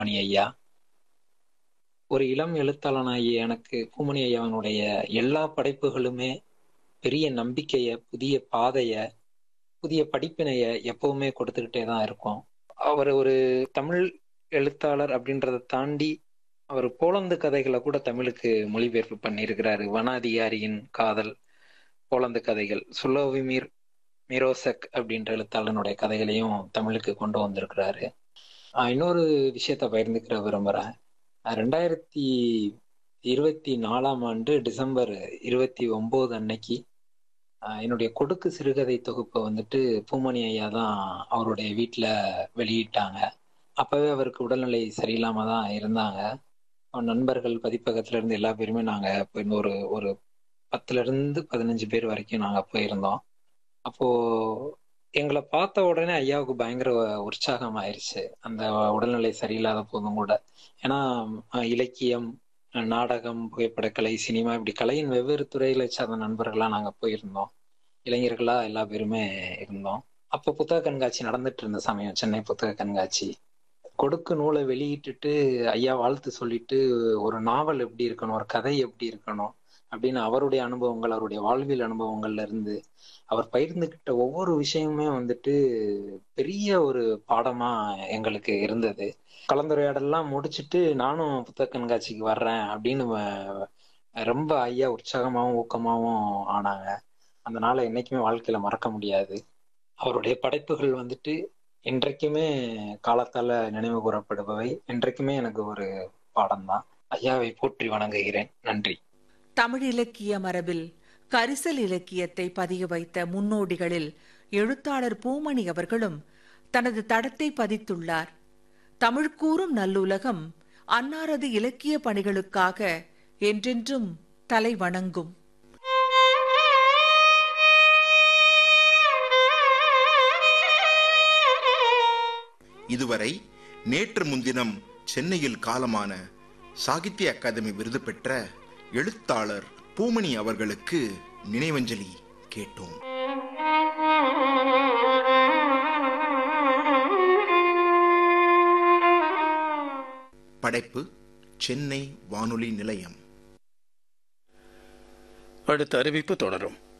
மணி ஐயா ஒரு இளம் எழுத்தாளனாகிய எனக்கு பூமணி ஐயாவினுடைய எல்லா படைப்புகளுமே பெரிய நம்பிக்கைய புதிய பாதைய புதிய படிப்பினைய எப்பவுமே கொடுத்துக்கிட்டே தான் இருக்கும் அவர் ஒரு தமிழ் எழுத்தாளர் அப்படின்றத தாண்டி அவர் போலந்து கதைகளை கூட தமிழுக்கு மொழிபெயர்ப்பு பண்ணியிருக்கிறாரு வனாதிகாரியின் காதல் போலந்து கதைகள் சுலோவிமீர் மிரோசக் அப்படின்ற எழுத்தாளனுடைய கதைகளையும் தமிழுக்கு கொண்டு வந்திருக்கிறாரு இன்னொரு விஷயத்த பகிர்ந்துக்கிற விரும்புகிறேன் ரெண்டாயிரத்தி இருபத்தி நாலாம் ஆண்டு டிசம்பர் இருபத்தி ஒன்பது அன்னைக்கு என்னுடைய கொடுக்கு சிறுகதை தொகுப்பை வந்துட்டு பூமணி ஐயா தான் அவருடைய வீட்டில் வெளியிட்டாங்க அப்பவே அவருக்கு உடல்நிலை சரியில்லாம தான் இருந்தாங்க நண்பர்கள் பதிப்பகத்துல இருந்து எல்லா பேருமே நாங்க ஒரு ஒரு பத்துல இருந்து பதினஞ்சு பேர் வரைக்கும் நாங்க போயிருந்தோம் அப்போ எங்களை பார்த்த உடனே ஐயாவுக்கு பயங்கர உற்சாகம் ஆயிடுச்சு அந்த உடல்நிலை சரியில்லாத போதும் கூட ஏன்னா இலக்கியம் நாடகம் புகைப்படக்கலை சினிமா இப்படி கலையின் வெவ்வேறு துறைகளை சார்ந்த நண்பர்களா நாங்க போயிருந்தோம் இளைஞர்களா எல்லா பேருமே இருந்தோம் அப்போ புத்தக கண்காட்சி நடந்துட்டு இருந்த சமயம் சென்னை புத்தக கண்காட்சி கொடுக்கு நூலை வெளியிட்டுட்டு ஐயா வாழ்த்து சொல்லிட்டு ஒரு நாவல் எப்படி இருக்கணும் ஒரு கதை எப்படி இருக்கணும் அப்படின்னு அவருடைய அனுபவங்கள் அவருடைய வாழ்வியல் அனுபவங்கள்ல இருந்து அவர் பகிர்ந்துகிட்ட ஒவ்வொரு விஷயமுமே வந்துட்டு பெரிய ஒரு பாடமா எங்களுக்கு இருந்தது கலந்துரையாடலாம் முடிச்சுட்டு நானும் புத்தக கண்காட்சிக்கு வர்றேன் அப்படின்னு ரொம்ப ஐயா உற்சாகமாகவும் ஊக்கமாகவும் ஆனாங்க அந்த நாளை என்னைக்குமே வாழ்க்கையில மறக்க முடியாது அவருடைய படைப்புகள் வந்துட்டு இன்றைக்குமே காலத்தால நினைவு கூறப்படுபவை இன்றைக்குமே எனக்கு ஒரு பாடம் தான் ஐயாவை போற்றி வணங்குகிறேன் நன்றி தமிழ் இலக்கிய மரபில் கரிசல் இலக்கியத்தை பதிய வைத்த முன்னோடிகளில் எழுத்தாளர் பூமணி அவர்களும் தனது தடத்தை பதித்துள்ளார் தமிழ் கூறும் நல்லுலகம் அன்னாரது இலக்கிய பணிகளுக்காக என்றென்றும் தலை வணங்கும் இதுவரை நேற்று முன்தினம் சென்னையில் காலமான சாகித்ய அகாதமி விருது பெற்ற எழுத்தாளர் பூமணி அவர்களுக்கு நினைவஞ்சலி கேட்டோம் படைப்பு சென்னை வானொலி நிலையம் அடுத்த அறிவிப்பு தொடரும்